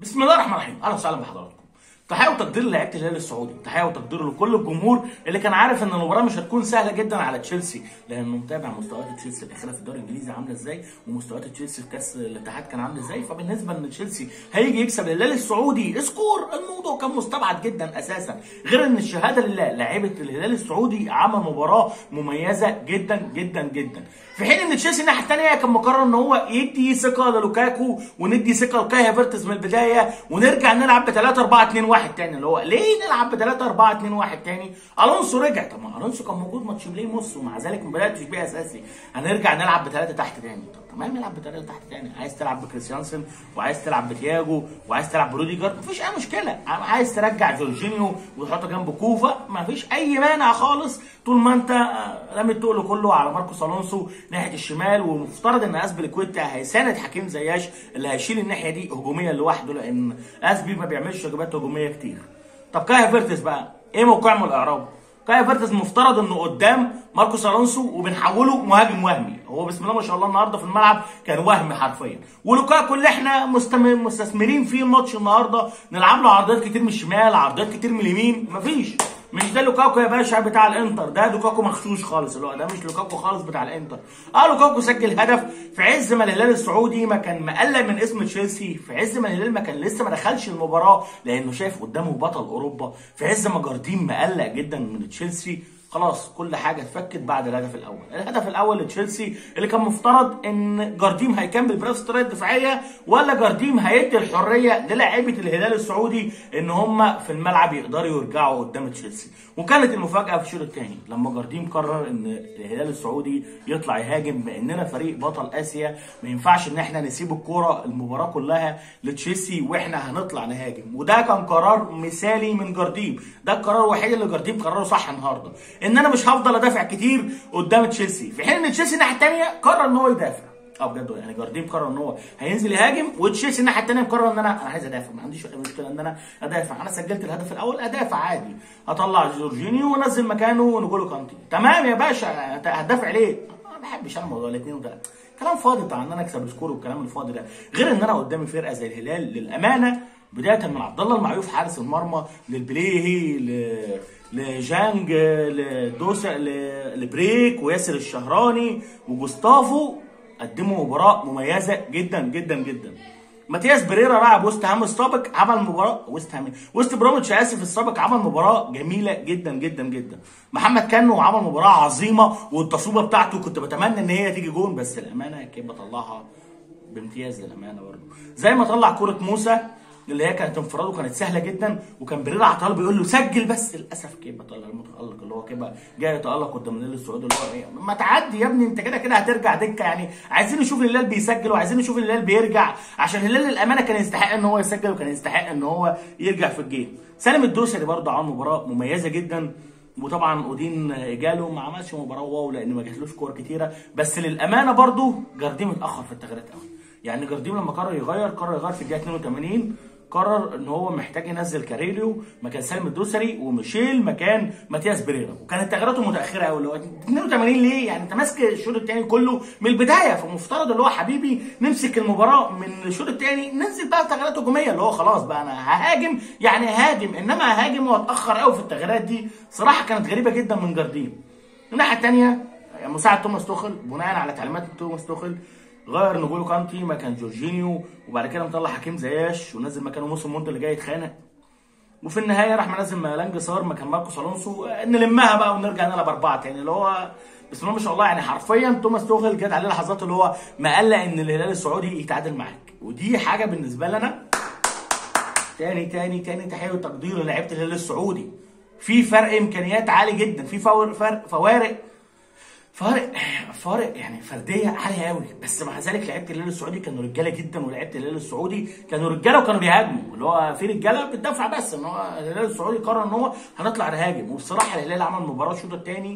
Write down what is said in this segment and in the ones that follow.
بسم الله الرحمن الرحيم اهلا وسهلا بحضراتكم تحيه وتقدير لعيبه الهلال السعودي تحيه وتقدير لكل الجمهور اللي كان عارف ان المباراه مش هتكون سهله جدا على تشيلسي لانه متابع مستويات تشيلسي الاخيره في الدوري الانجليزي عامله ازاي ومستويات تشيلسي في كاس الاتحاد كان عامل ازاي فبالنسبه ان تشيلسي هيجي يكسب الهلال السعودي سكور الموضوع كان مستبعد جدا اساسا غير ان الشهاده لله لعيبه الهلال السعودي عمل مباراه مميزه جدا جدا جدا في حين ان تشيلسي الناحيه الثانيه كان مقرر ان هو يدي ثقه للوكاكو وندي ثقه لكاي هافرتز من البدايه ونرجع نلعب ب 3 4 2 1 تاني اللي هو ليه نلعب ب 3 4 2 1 تاني الونسو رجع طب ما الونسو كان موجود ماتش ليه نص ومع ذلك ما بداتش بيه اساسي هنرجع نلعب بثلاثه تحت تاني طب تمام نلعب بثلاثه تحت تاني عايز تلعب بكريستيانسن وعايز تلعب بتياجو وعايز تلعب بروديجر مفيش اي مشكله عايز ترجع جورجينيو وتحطه جنب كوفا مفيش اي مانع خالص طول ما انت رامي التقل كله على ماركوس الونسو ناحيه الشمال ومفترض ان اسبليكويتا هيساند حكيم زياش اللي هيشيل الناحيه دي هجوميا لوحده لان اسبي ما بيعملش واجبات هجوميه كتير طب كاي هافرتز بقى ايه موقعه من الاعراب كاي هافرتز مفترض انه قدام ماركوس الونسو وبنحوله مهاجم وهمي هو بسم الله ما شاء الله النهارده في الملعب كان وهمي حرفيا ولوكاكو اللي احنا مستثمرين فيه الماتش النهارده نلعب له عرضيات كتير من الشمال عرضيات كتير من اليمين مفيش مش ده لوكاكو يا باشا بتاع الانتر ده لوكاكو مغشوش خالص اللي هو ده مش لوكاكو خالص بتاع الانتر اه لوكاكو سجل هدف في عز ما الهلال السعودي ما كان مقلق من اسم تشيلسي في عز ما الهلال ما كان لسه ما دخلش المباراه لانه شايف قدامه بطل اوروبا في عز ما جاردين مقلق جدا من تشيلسي خلاص كل حاجه اتفكت بعد الهدف الاول الهدف الاول لتشيلسي اللي كان مفترض ان جارديم هيكمل بنفس الطريقه الدفاعيه ولا جارديم هيدي الحريه للاعيبه الهلال السعودي ان هم في الملعب يقدروا يرجعوا قدام تشيلسي وكانت المفاجاه في الشوط الثاني لما جارديم قرر ان الهلال السعودي يطلع يهاجم باننا فريق بطل اسيا ما ينفعش ان احنا نسيب الكوره المباراه كلها لتشيلسي واحنا هنطلع نهاجم وده كان قرار مثالي من جارديم ده القرار الوحيد اللي جارديم قرره صح النهارده ان انا مش هفضل ادافع كتير قدام تشيلسي في حين ان تشيلسي الناحيه الثانيه قرر ان هو يدافع اه بجد يعني جارديم قرر ان هو هينزل يهاجم وتشيلسي الناحيه الثانيه مقرر ان انا انا عايز ادافع ما عنديش اي مشكله ان انا ادافع انا سجلت الهدف الاول ادافع عادي اطلع جورجينيو وانزل مكانه نقوله كانتي تمام يا باشا هتدافع ليه؟ ما بحبش انا موضوع الاثنين وده كلام فاضي بتاع ان انا اكسب السكور والكلام الفاضي ده غير ان انا قدامي فرقه زي الهلال للامانه بدايه من عبد الله المعيوف حارس المرمى للبليهي ل... لجانج لدوسا لبريك وياسر الشهراني وجوستافو قدموا مباراه مميزه جدا جدا جدا ماتياس بريرا لاعب ويست هام السابق عمل مباراه ويست هام ويست بروميتش اسف السابق عمل مباراه جميله جدا جدا جدا محمد كانو عمل مباراه عظيمه والتصويبه بتاعته كنت بتمنى ان هي تيجي جون بس الامانه كيف بطلعها بامتياز للامانه برضه زي ما طلع كوره موسى اللي هي كانت انفراده كانت سهله جدا وكان بريرا عطال بيقول له سجل بس للاسف كيبا طلع المتالق اللي هو كيبا جاي يتالق قدام الهلال السعودي اللي هو ايه ما تعدي يا ابني انت كده كده هترجع دكه يعني عايزين نشوف الهلال بيسجل وعايزين نشوف الهلال بيرجع عشان الهلال للامانه كان يستحق ان هو يسجل وكان يستحق ان هو يرجع في الجيم سالم الدوسري برضه عمل مباراه مميزه جدا وطبعا اودين جاله ما عملش مباراه واو لان ما جاتلوش كور كتيره بس للامانه برضه جارديم اتاخر في التغييرات قوي يعني جارديم لما قرر يغير قرر يغير في الدقيقه 82 قرر ان هو محتاج ينزل كاريليو مكان سالم الدوسري وميشيل مكان ماتياس بريرا وكانت تغييراته متاخره قوي اللي هو 82 ليه يعني انت ماسك الشوط الثاني كله من البدايه فمفترض اللي هو حبيبي نمسك المباراه من الشوط الثاني ننزل بقى تغييرات هجوميه اللي هو خلاص بقى انا ههاجم يعني هاجم انما ههاجم واتاخر قوي في التغييرات دي صراحه كانت غريبه جدا من جاردين الناحيه الثانيه مساعد توماس توخل بناء على تعليمات توماس توخل غير نجولو كانتي مكان جورجينيو وبعد كده مطلع حكيم زياش ونزل مكانه موسم مونت اللي جاي يتخانق وفي النهايه راح منزل مالانج صار مكان ماركوس الونسو نلمها بقى ونرجع نلعب اربعه تاني اللي هو بسم الله ما شاء الله يعني حرفيا توماس توغل جت عليه لحظات اللي هو مقلق ان الهلال السعودي يتعادل معاك ودي حاجه بالنسبه لنا تاني تاني تاني تحيه وتقدير لعيبه الهلال السعودي في فرق امكانيات عالي جدا في فرق فوارق فارق فارق يعني فرديه عاليه قوي بس مع ذلك لعيبه الهلال السعودي كانوا رجاله جدا ولعيبه الهلال السعودي كانوا رجاله وكانوا بيهاجموا اللي هو في رجاله بتدافع بس ان هو الهلال السعودي قرر ان هو هنطلع نهاجم وبصراحه الهلال عمل مباراه الشوط الثاني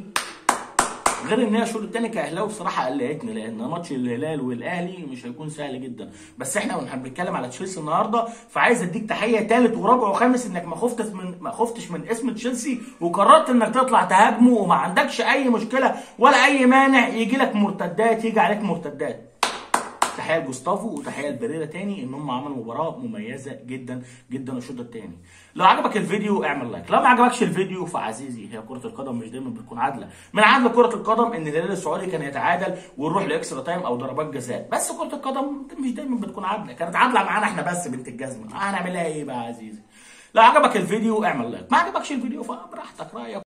غير ان هي الشوط الثاني كاهلاوي بصراحه قلقتني لان ماتش الهلال والاهلي مش هيكون سهل جدا بس احنا واحنا بنتكلم على تشيلسي النهارده فعايز اديك تحيه ثالث ورابع وخامس انك ما خفتش من ما خفتش من اسم تشيلسي وقررت انك تطلع تهاجمه وما عندكش اي مشكله ولا اي مانع يجي لك مرتدات يجي عليك مرتدات تحيه لجوستافو وتحيه لبريرا تاني ان هم عملوا مباراه مميزه جدا جدا الشوط الثاني لو عجبك الفيديو اعمل لايك لو ما عجبكش الفيديو فعزيزي هي كره القدم مش دايما بتكون عادله من عدل كره القدم ان الهلال السعودي كان يتعادل ونروح لاكسترا تايم او ضربات جزاء بس كره القدم مش دايما بتكون عادله كانت عادله معانا احنا بس بنت الجزمه هنعمل لها ايه بقى يا عزيزي لو عجبك الفيديو اعمل لايك ما عجبكش الفيديو فبراحتك رايك